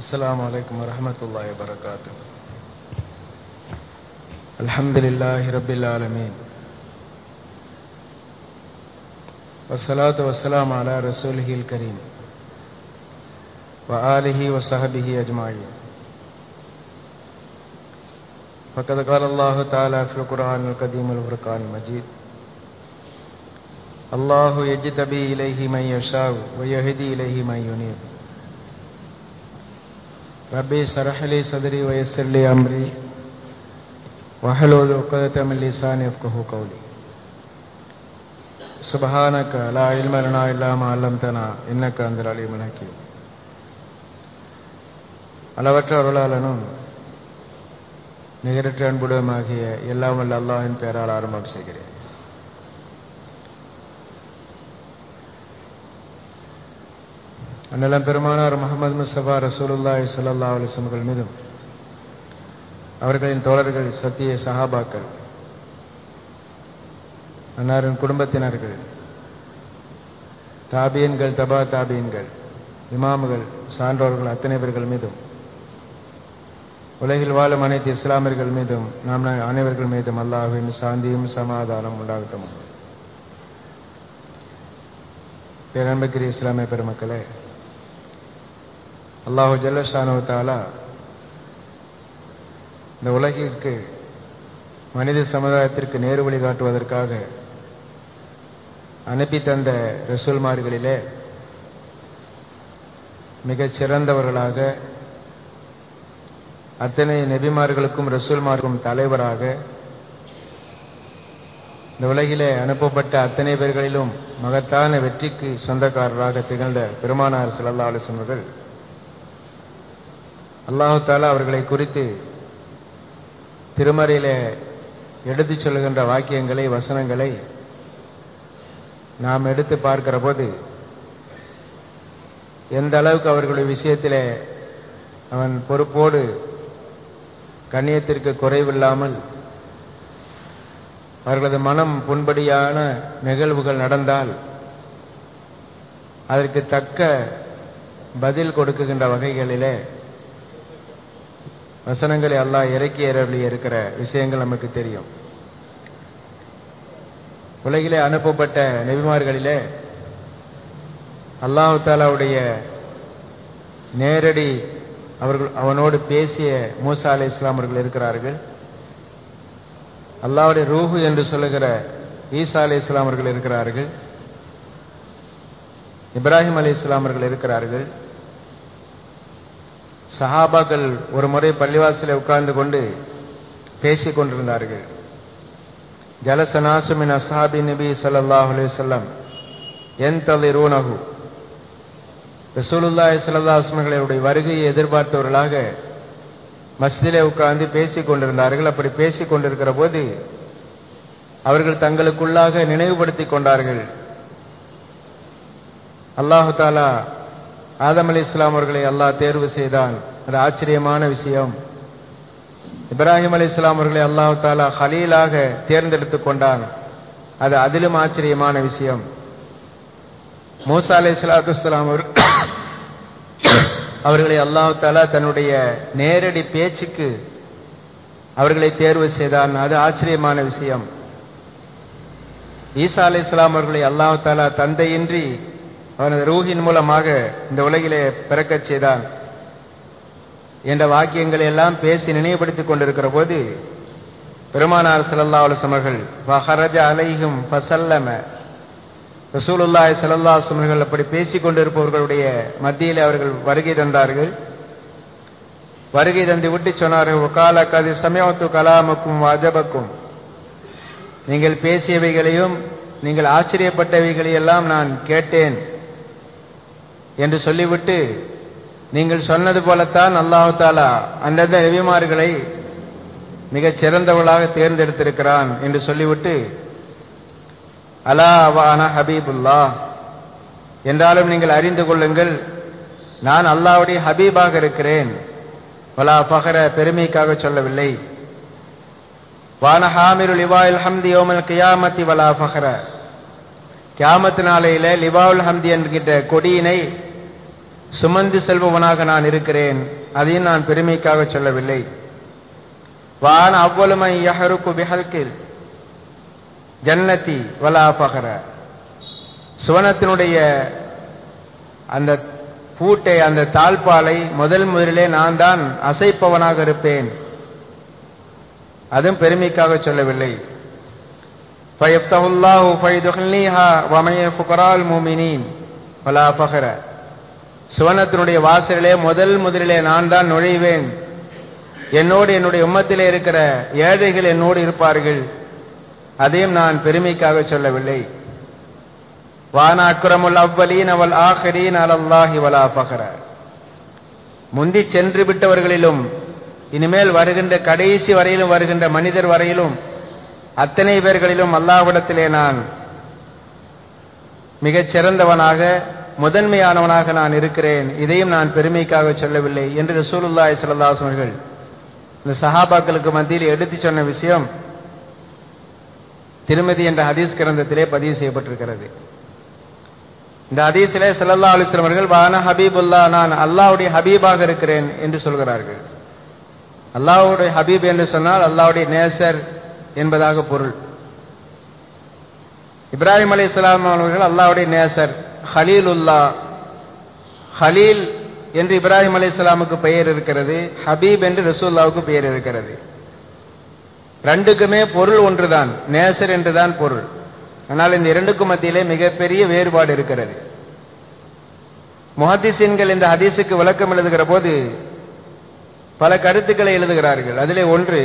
السلام عليكم ورحمة الله وبركاته الحمد لله رب العالمين والصلاة والسلام على رسوله الكريم وآله وصحبه أجمعين فقد قال الله تعالى في القرآن القديم والفرقان المجيد الله يجتبي إليه من يشاء ويهدي إليه من ينيب ربي اشرح لي صدري ويسر لي أمري واحلل عقدة من لساني يفقهوا قولي سبحانك لا علم لنا إلا ما علمتنا إنك أنت العليم الحكيم அளவற்ற அருளாளனும் நிகரற்ற அன்புடமாகிய எல்லாம் வல்ல அல்லாஹின் பெயரால் ஆரம்பம் செய்கிறேன் அந்நிலம் பெருமானார் முகமது முஸ்தபா ரசூலுல்லாஹி சல்லா அலிஸ்லம்கள் மீதும் அவர்களின் தோழர்கள் சத்திய சஹாபாக்கள் அன்னாரின் குடும்பத்தினர்கள் தாபியன்கள் தபா தாபியன்கள் இமாமுகள் சான்றோர்கள் அத்தனை பேர்கள் மீதும் உலகில் வாழும் அனைத்து இஸ்லாமியர்கள் மீதும் நாம் அனைவர்கள் மீதும் அல்லாஹின் சாந்தியும் சமாதானம் உண்டாகட்டும் பேரன்பக்கிரி இஸ்லாமிய பெருமக்களே அல்லாஹு ஜல்லஷானு தாலா இந்த உலகிற்கு மனித சமுதாயத்திற்கு நேரு வழி காட்டுவதற்காக அனுப்பி தந்த ரசூல்மார்களிலே மிகச் சிறந்தவர்களாக அத்தனை நெபிமார்களுக்கும் ரசூல்மார்க்கும் தலைவராக இந்த உலகிலே அனுப்பப்பட்ட அத்தனை பேர்களிலும் மகத்தான வெற்றிக்கு சொந்தக்காரராக திகழ்ந்த பெருமானார் சிலல்லா அலிசன்கள் அல்லாஹு தாலா அவர்களை குறித்து திருமறையிலே எடுத்துச் சொல்கின்ற வாக்கியங்களை வசனங்களை நாம் எடுத்து பார்க்கிற போது எந்த அளவுக்கு அவர்களுடைய விஷயத்திலே அவன் பொறுப்போடு கண்ணியத்திற்கு குறைவில்லாமல் அவர்களது மனம் புண்படியான நிகழ்வுகள் நடந்தால் அதற்கு தக்க பதில் கொடுக்குகின்ற வகைகளிலே வசனங்களை அல்லாஹ் இறக்கி அருளி இருக்கிற விஷயங்கள் நமக்கு தெரியும் உலகிலே அனுப்பப்பட்ட நெபிமார்களிலே அல்லாஹு தாலாவுடைய நேரடி அவர்கள் அவனோடு பேசிய மூசா அலி இஸ்லாம் அவர்கள் இருக்கிறார்கள் அல்லாவுடைய ரூஹு என்று சொல்லுகிற ஈசா அலி இஸ்லாம் அவர்கள் இருக்கிறார்கள் இப்ராஹிம் அலி இஸ்லாம் அவர்கள் இருக்கிறார்கள் சஹாபாக்கள் ஒரு முறை பள்ளிவாசல உட்கார்ந்து கொண்டு பேசிக் கொண்டிருந்தார்கள் ஜலசனாசுமின் அசாபி நபி சல்லாஹ் அலிசல்லம் என் தலை ரூனகு ரசூலுல்லாய் சல்லாஸ்மர்களுடைய வருகையை எதிர்பார்த்தவர்களாக மஸ்திலே உட்கார்ந்து பேசிக் கொண்டிருந்தார்கள் அப்படி பேசிக் கொண்டிருக்கிற போது அவர்கள் தங்களுக்குள்ளாக நினைவுபடுத்திக் கொண்டார்கள் அல்லாஹு தாலா ஆதம் அலி இஸ்லாம் அவர்களை அல்லாஹ் தேர்வு செய்தான் அது ஆச்சரியமான விஷயம் இப்ராஹிம் அலி இஸ்லாம் அவர்களை அல்லாஹு தாலா ஹலீலாக தேர்ந்தெடுத்துக் கொண்டான் அது அதிலும் ஆச்சரியமான விஷயம் மூசா அலி இஸ்லாத்து இஸ்லாம் அவர்களை அல்லாஹு தாலா தன்னுடைய நேரடி பேச்சுக்கு அவர்களை தேர்வு செய்தான் அது ஆச்சரியமான விஷயம் ஈசா அலி இஸ்லாம் அவர்களை அல்லாஹு தாலா தந்தையின்றி அவனது ரூஹின் மூலமாக இந்த உலகிலே பிறக்கச் செய்தான் என்ற வாக்கியங்களை எல்லாம் பேசி நினைவுபடுத்திக் கொண்டிருக்கிற போது பெருமானார் சல்லா அலுவலர்கள் வஹரஜ அலைஹும் ஃபசல்லம ரசூலுல்லாய் சல்லா சுமர்கள் அப்படி பேசிக் கொண்டிருப்பவர்களுடைய மத்தியில் அவர்கள் வருகை தந்தார்கள் வருகை தந்து விட்டு சொன்னார்கள் ஒகால கதி சமயத்து கலாமுக்கும் அஜபக்கும் நீங்கள் பேசியவைகளையும் நீங்கள் ஆச்சரியப்பட்டவைகளையெல்லாம் நான் கேட்டேன் என்று சொல்லிவிட்டு நீங்கள் சொன்னது போலத்தான் அல்லாஹு தாலா அந்தந்த நெவிமார்களை மிகச் சிறந்தவளாக தேர்ந்தெடுத்திருக்கிறான் என்று சொல்லிவிட்டு அலா அவான ஹபீபுல்லா என்றாலும் நீங்கள் அறிந்து கொள்ளுங்கள் நான் அல்லாவுடைய ஹபீபாக இருக்கிறேன் வலா பகர பெருமைக்காக சொல்லவில்லை வான ஹாமிருல் இவாயில் ஹம்தி யோமல் கியாமத்தி வலா பகர கியாமத்து நாளையில லிவாவுல் ஹம்தி என்கின்ற கொடியினை சுமந்து செல்பவனாக நான் இருக்கிறேன் அதையும் நான் பெருமைக்காக சொல்லவில்லை வான அவ்வளமை யஹருக்கு பிஹல்கில் ஜன்னதி வலா பகர சுவனத்தினுடைய அந்த பூட்டை அந்த தாழ்பாலை முதல் முதலிலே நான் தான் அசைப்பவனாக இருப்பேன் அதுவும் பெருமைக்காக சொல்லவில்லை فَيَفْتَحُ اللَّهُ فَيُدْخِلْنِيهَا وَمَن فُقَرَاءُ الْمُؤْمِنِينَ وَلَا فَخْرَ சுவனத்தினுடைய வாசலிலே முதல் முதலிலே நான் தான் நுழைவேன் என்னோடு என்னுடைய உம்மத்திலே இருக்கிற ஏழைகள் என்னோடு இருப்பார்கள் அதையும் நான் பெருமைக்காக சொல்லவில்லை வான அக்ரமுல் அவ்வலீன் அவல் ஆஹரீன் அலல்லாஹி வலா பகர முந்தி சென்று விட்டவர்களிலும் இனிமேல் வருகின்ற கடைசி வரையிலும் வருகின்ற மனிதர் வரையிலும் அத்தனை பேர்களிலும் அல்லாஹ்விடத்திலே நான் மிகச் சிறந்தவனாக முதன்மையானவனாக நான் இருக்கிறேன் இதையும் நான் பெருமைக்காக சொல்லவில்லை என்று ரசூலுல்லாஹி ஸல்லல்லாஹு அலைஹி அவர்கள் இந்த சஹாபாக்களுக்கு மத்தியில் எடுத்து சொன்ன விஷயம் திருமதி என்ற ஹதீஸ் கிரந்தத்திலே பதிவு செய்யப்பட்டிருக்கிறது இந்த ஹதீஸிலே ஸல்லல்லாஹு அலைஹி வஸல்லம் அவர்கள் வான ஹபீபுல்லா நான் அல்லாஹ்வுடைய ஹபீபாக இருக்கிறேன் என்று சொல்கிறார்கள் அல்லாஹ்வுடைய ஹபீப் என்று சொன்னால் அல்லாஹ்வுடைய நேசர் என்பதாக பொருள் இப்ராஹிம் அலி இஸ்லாம் அவர்கள் அல்லாஹ்வுடைய நேசர் ஹலீலுல்லா ஹலீல் என்று இப்ராஹிம் அலி இஸ்லாமுக்கு பெயர் இருக்கிறது ஹபீப் என்று ரசூல்லாவுக்கு பெயர் இருக்கிறது ரெண்டுக்குமே பொருள் ஒன்றுதான் நேசர் என்றுதான் பொருள் ஆனால் இந்த இரண்டுக்கும் மத்தியிலே மிகப்பெரிய வேறுபாடு இருக்கிறது முஹத்திசீன்கள் இந்த ஹதீஸுக்கு விளக்கம் எழுதுகிற போது பல கருத்துக்களை எழுதுகிறார்கள் அதிலே ஒன்று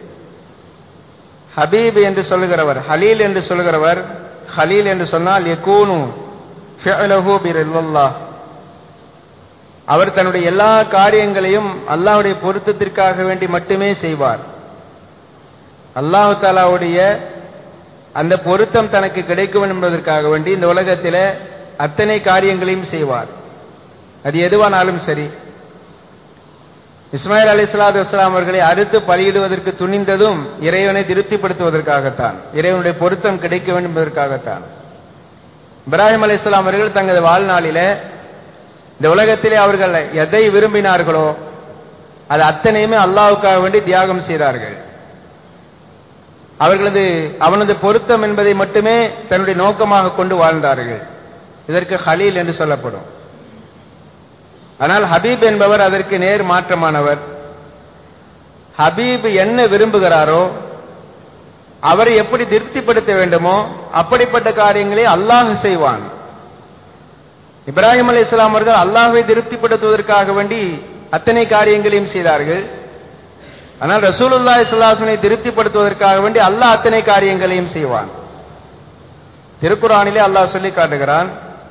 ஹபீப் என்று சொல்லுகிறவர் ஹலீல் என்று சொல்லுகிறவர் ஹலீல் என்று சொன்னால் யகூனு ஃபிஅலஹு பிரில்லாஹ் அவர் தன்னுடைய எல்லா காரியங்களையும் அல்லாஹ்வுடைய பொருத்தத்திற்காக வேண்டி மட்டுமே செய்வார் அல்லாஹு தாலாவுடைய அந்த பொருத்தம் தனக்கு கிடைக்கும் என்பதற்காக வேண்டி இந்த உலகத்தில் அத்தனை காரியங்களையும் செய்வார் அது எதுவானாலும் சரி இஸ்மாயில் அலி இஸ்லாத்து வஸ்லாம் அவர்களை அறுத்து பலியிடுவதற்கு துணிந்ததும் இறைவனை திருப்திப்படுத்துவதற்காகத்தான் இறைவனுடைய பொருத்தம் கிடைக்க வேண்டும் என்பதற்காகத்தான் இப்ராஹிம் அலி இஸ்லாம் அவர்கள் தங்களது வாழ்நாளில இந்த உலகத்திலே அவர்கள் எதை விரும்பினார்களோ அது அத்தனையுமே அல்லாவுக்காக வேண்டி தியாகம் செய்தார்கள் அவர்களது அவனது பொருத்தம் என்பதை மட்டுமே தன்னுடைய நோக்கமாக கொண்டு வாழ்ந்தார்கள் இதற்கு ஹலீல் என்று சொல்லப்படும் ஆனால் ஹபீப் என்பவர் அதற்கு நேர் மாற்றமானவர் ஹபீப் என்ன விரும்புகிறாரோ அவரை எப்படி திருப்திப்படுத்த வேண்டுமோ அப்படிப்பட்ட காரியங்களை அல்லாஹ் செய்வான் இப்ராஹிம் அலி இஸ்லாம் அவர்கள் அல்லாஹை திருப்திப்படுத்துவதற்காக வேண்டி அத்தனை காரியங்களையும் செய்தார்கள் ஆனால் ரசூலுல்லா இஸ்லாசனை திருப்திப்படுத்துவதற்காக வேண்டி அல்லாஹ் அத்தனை காரியங்களையும் செய்வான் திருக்குறானிலே அல்லாஹ் சொல்லி காட்டுகிறான்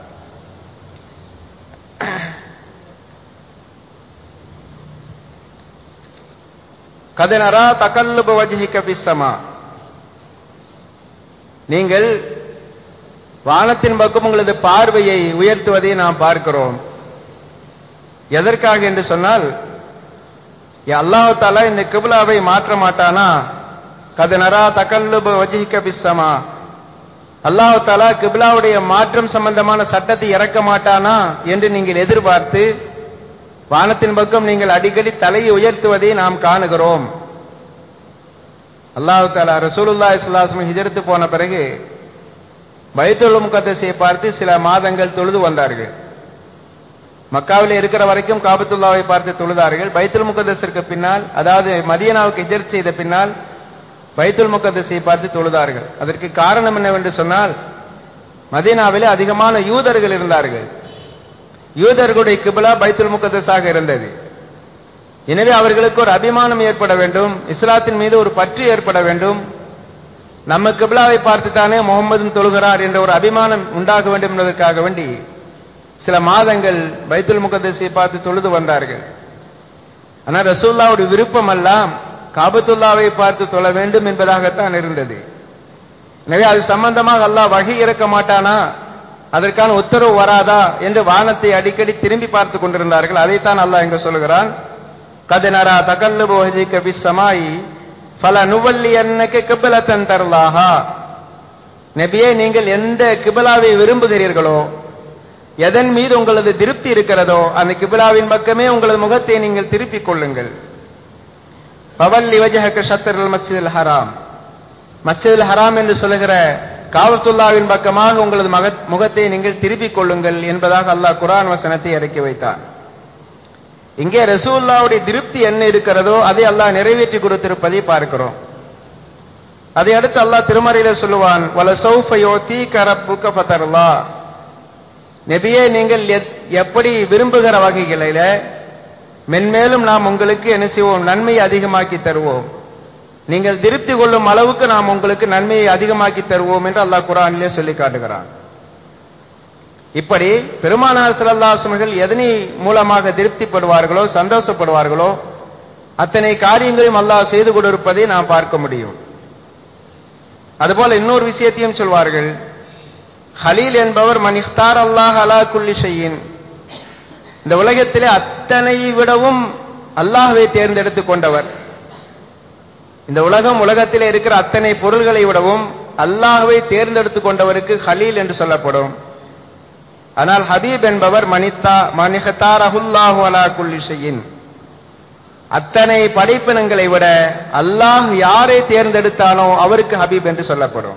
கதனரா தகல்லுப வஜ்ஹிக பிஸ்ஸமா நீங்கள் வானத்தின் பக்கம் உங்களது பார்வையை உயர்த்துவதை நாம் பார்க்கிறோம் எதற்காக என்று சொன்னால் அல்லாஹு தாலா இந்த கிபிலாவை மாற்ற மாட்டானா கதனரா தகல்லுப வஜ்ஹிக பிஸ்ஸமா அல்லாஹு தாலா கிபிலாவுடைய மாற்றம் சம்பந்தமான சட்டத்தை இறக்க மாட்டானா என்று நீங்கள் எதிர்பார்த்து வானத்தின் பக்கம் நீங்கள் அடிக்கடி தலையை உயர்த்துவதை நாம் காணுகிறோம் அல்லாஹு தாலா ரசூலுல்லா இஸ்லாஸ்லம் ஹிஜரத்து போன பிறகு பைத்துல் முகத்தஸை பார்த்து சில மாதங்கள் தொழுது வந்தார்கள் மக்காவில் இருக்கிற வரைக்கும் காபத்துல்லாவை பார்த்து தொழுதார்கள் பைத்துல் முகத்தஸிற்கு பின்னால் அதாவது மதியனாவுக்கு ஹிஜரத் செய்த பின்னால் பைத்துல் முகத்தஸை பார்த்து தொழுதார்கள் அதற்கு காரணம் என்னவென்று சொன்னால் மதீனாவிலே அதிகமான யூதர்கள் இருந்தார்கள் யூதர்களுடைய கிபிலா பைத்துல் முகத்தஸாக இருந்தது எனவே அவர்களுக்கு ஒரு அபிமானம் ஏற்பட வேண்டும் இஸ்லாத்தின் மீது ஒரு பற்று ஏற்பட வேண்டும் நம்ம கிபிலாவை பார்த்துத்தானே முகமதும் தொழுகிறார் என்ற ஒரு அபிமானம் உண்டாக வேண்டும் என்பதற்காக வேண்டி சில மாதங்கள் பைத்துல் முகத்தஸை பார்த்து தொழுது வந்தார்கள் ஆனால் ரசூல்லாவுடைய விருப்பம் எல்லாம் காபத்துல்லாவை பார்த்து தொழ வேண்டும் என்பதாகத்தான் இருந்தது எனவே அது சம்பந்தமாக அல்லாஹ் வகை இறக்க மாட்டானா அதற்கான உத்தரவு வராதா என்று வானத்தை அடிக்கடி திரும்பி பார்த்து கொண்டிருந்தார்கள் அதைத்தான் அல்லாஹ் இங்க சொல்கிறான் கதனரா தகல்லுபு வஹிக பிஸ்ஸமாயி ஃபல நுவல்லி அன்னக கிப்லத்தன் தர்லாஹா நபியே நீங்கள் எந்த கிபிலாவை விரும்புகிறீர்களோ எதன் மீது உங்களது திருப்தி இருக்கிறதோ அந்த கிபிலாவின் பக்கமே உங்களது முகத்தை நீங்கள் திருப்பிக் கொள்ளுங்கள் பவல்லி வஜஹக ஷத்தர் மஸ்ஜிதுல் ஹராம் மஸ்ஜிதுல் ஹராம் என்று சொல்லுகிற காவத்துல்லாவின் பக்கமாக உங்களது மக- முகத்தை நீங்கள் திருப்பிக் கொள்ளுங்கள் என்பதாக அல்லாஹ் குர்ஆன் வசனத்தை இறக்கி வைத்தான் இங்கே ரசூல்லாவுடைய திருப்தி என்ன இருக்கிறதோ அதை அல்லாஹ் நிறைவேற்றி கொடுத்திருப்பதை பார்க்கிறோம் அதை அடுத்து அல்லாஹ் திருமறையில சொல்லுவான் வல சௌஃபயோ தீ கரப்புக்க பத்தரலா நபியே நீங்கள் எத்- எப்படி விரும்புகிற வகைகளில மென்மேலும் நாம் உங்களுக்கு என்ன செய்வோம் நன்மையை அதிகமாக்கி தருவோம் நீங்கள் திருப்தி கொள்ளும் அளவுக்கு நாம் உங்களுக்கு நன்மையை அதிகமாக்கி தருவோம் என்று அல்லாஹ் குரானிலே சொல்லி காட்டுகிறான் இப்படி பெருமானார் சிலல்லாசமர்கள் எதனை மூலமாக திருப்திப்படுவார்களோ சந்தோஷப்படுவார்களோ அத்தனை காரியங்களையும் அல்லாஹ் செய்து கொண்டிருப்பதை நாம் பார்க்க முடியும் அதுபோல இன்னொரு விஷயத்தையும் சொல்வார்கள் ஹலீல் என்பவர் மனிஹ்தார் அல்லாஹ் அலா குல்லி ஷையின் இந்த உலகத்திலே அத்தனை விடவும் அல்லாஹ்வை தேர்ந்தெடுத்துக் கொண்டவர் இந்த உலகம் உலகத்திலே இருக்கிற அத்தனை பொருள்களை விடவும் அல்லாஹ்வை தேர்ந்தெடுத்துக் கொண்டவருக்கு ஹலீல் என்று சொல்லப்படும் ஆனால் ஹபீப் என்பவர் மனித்தா மனிஹத்தார் அஹுல்லாஹு அலா குல்லி ஷையின் அத்தனை படைப்பினங்களை விட அல்லாஹ் யாரை தேர்ந்தெடுத்தானோ அவருக்கு ஹபீப் என்று சொல்லப்படும்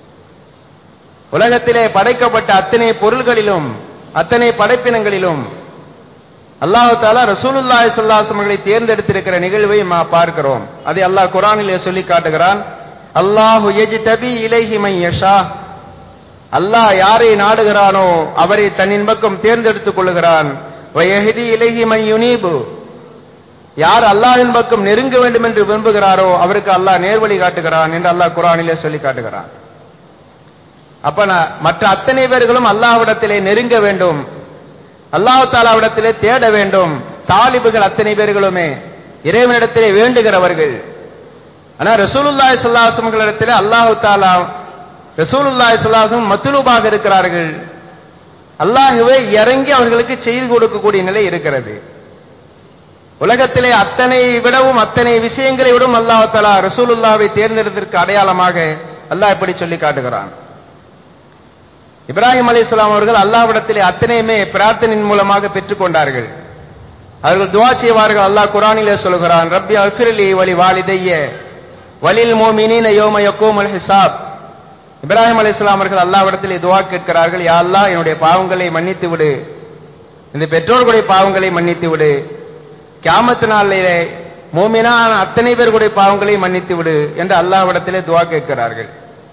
உலகத்திலே படைக்கப்பட்ட அத்தனை பொருள்களிலும் அத்தனை படைப்பினங்களிலும் அல்லாஹு தாலா ரசூலுல்லாஹி ஸல்லல்லாஹு அலைஹி வஸல்லம் தேர்ந்தெடுத்திருக்கிற நிகழ்வை மா பார்க்கிறோம் அதை அல்லாஹ் குர்ஆனிலே சொல்லி காட்டுகிறான் அல்லாஹு யஜ்தபி இலைஹி மை யஷா அல்லாஹ் யாரை நாடுகிறானோ அவரை தன்னின் பக்கம் தேர்ந்தெடுத்துக் கொள்கிறான் வயஹதி இலைஹி மை யுனீபு யார் அல்லாஹ்வின் பக்கம் நெருங்க வேண்டும் என்று விரும்புகிறாரோ அவருக்கு அல்லாஹ் நேர்வழி காட்டுகிறான் என்று அல்லாஹ் குர்ஆனிலே சொல்லி காட்டுகிறான் அப்ப நான் மற்ற அத்தனை பேர்களும் அல்லாஹ்விடத்திலே நெருங்க வேண்டும் அல்லாஹ் தாலாவிடத்திலே தேட வேண்டும் தாலிபுகள் அத்தனை பேர்களுமே இறைவனிடத்திலே வேண்டுகிறவர்கள் ஆனா ரசூலுல்லாஹி ஸல்லல்லாஹு அலைஹி வஸல்லம் அல்லாஹ் தாலா ரசூலுல்லாஹி ஸல்லல்லாஹு அலைஹி வஸல்லம் மத்லூபாக இருக்கிறார்கள் அல்லாஹ்வே இறங்கி அவர்களுக்கு செய்து கொடுக்கக்கூடிய நிலை இருக்கிறது உலகத்திலே அத்தனை விடவும் அத்தனை விஷயங்களை விடவும் அல்லாஹ் தாலா ரசூலுல்லாவை தேர்ந்தெடுத்திருக்க அடையாளமாக அல்லாஹ் இப்படி சொல்லி காட்டுகிறான் இப்ராஹிம் அலைஹிஸ்ஸலாம் அவர்கள் அல்லாஹ்விடத்திலே அத்தனையுமே பிரார்த்தனையின் மூலமாக பெற்றுக்கொண்டார்கள் அவர்கள் துவா செய்வார்கள் அல்லாஹ் குர்ஆனிலே சொல்கிறான் ரப்பி அஃபிர்லி வலி வாலிதைய வலில் மோமினின யோம யக்கூமுல் ஹிசாப் இப்ராஹிம் அலைஹிஸ்ஸலாம் அவர்கள் அல்லாஹ்விடத்திலே துவா கேட்கிறார்கள் யா அல்லாஹ் என்னுடைய பாவங்களை மன்னித்து விடு இந்த பெற்றோர்களுடைய பாவங்களை மன்னித்து விடு கியாமத்து நாளிலே மோமினான அத்தனை பேர்களுடைய பாவங்களை மன்னித்து விடு என்று அல்லாஹ்விடத்திலே துவா கேட்கிறார்கள்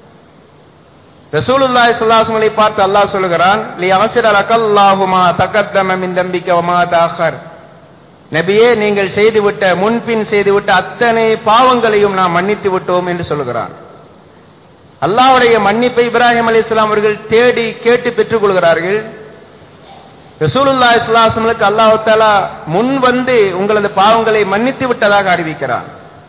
ரசூலுல்லாஹி ஸல்லல்லாஹு அலைஹி வஸல்லம் பார்த்து அல்லாஹ் சொல்கிறான் லி அஃபிர லக்கல்லாஹு மா தகத்தம மின் தம்பிக்க வமா தாஹர் நபியே நீங்கள் செய்துவிட்ட முன்பின் செய்துவிட்ட அத்தனை பாவங்களையும் நாம் மன்னித்து விட்டோம் என்று சொல்கிறான் அல்லாஹ்வுடைய மன்னிப்பை இப்ராஹிம் அலைஹிஸ்ஸலாம் அவர்கள் தேடி கேட்டு பெற்றுக் கொள்கிறார்கள் ரசூலுல்லாஹி ஸல்லல்லாஹு அலைஹி வஸல்லம் அல்லாஹ் தஆலா முன் வந்து உங்களது பாவங்களை மன்னித்து விட்டதாக அறிவிக்கிறான்